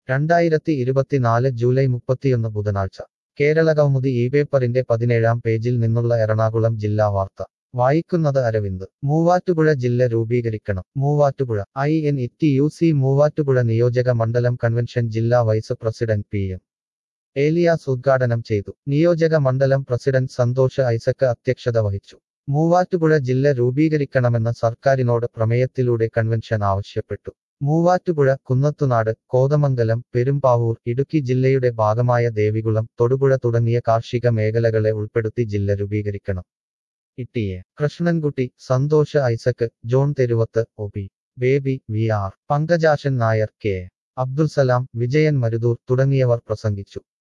രണ്ടായിരത്തി ഇരുപത്തിനാല് ജൂലൈ മുപ്പത്തിയൊന്ന് ബുധനാഴ്ച കേരള കൗമുദി ഈ പേപ്പറിന്റെ പതിനേഴാം പേജിൽ നിന്നുള്ള എറണാകുളം ജില്ലാ വാർത്ത വായിക്കുന്നത് അരവിന്ദ് മൂവാറ്റുപുഴ ജില്ല രൂപീകരിക്കണം Muvattupuzha I N T U C സി മൂവാറ്റുപുഴ നിയോജക മണ്ഡലം കൺവെൻഷൻ ജില്ലാ vice president P M Elias ഉദ്ഘാടനം ചെയ്തു നിയോജക മണ്ഡലം പ്രസിഡന്റ് സന്തോഷ് ഐസക്ക് അധ്യക്ഷത വഹിച്ചു മൂവാറ്റുപുഴ ജില്ല രൂപീകരിക്കണമെന്ന സർക്കാരിനോട് പ്രമേയത്തിലൂടെ കൺവെൻഷൻ ആവശ്യപ്പെട്ടു മൂവാറ്റുപുഴ കുന്നത്തുനാട് കോതമംഗലം പെരുമ്പാവൂർ ഇടുക്കി ജില്ലയുടെ ഭാഗമായ ദേവികുളം തൊടുപുഴ തുടങ്ങിയ കാർഷിക മേഖലകളെ ഉൾപ്പെടുത്തി ജില്ല രൂപീകരിക്കണം ഇട്ടിയെ Krishnankutty Santhosh Isaac John Theruvath O P Baby V R Pankajasan Nair K Abdul Salam Vijayan Marudur തുടങ്ങിയവർ പ്രസംഗിച്ചു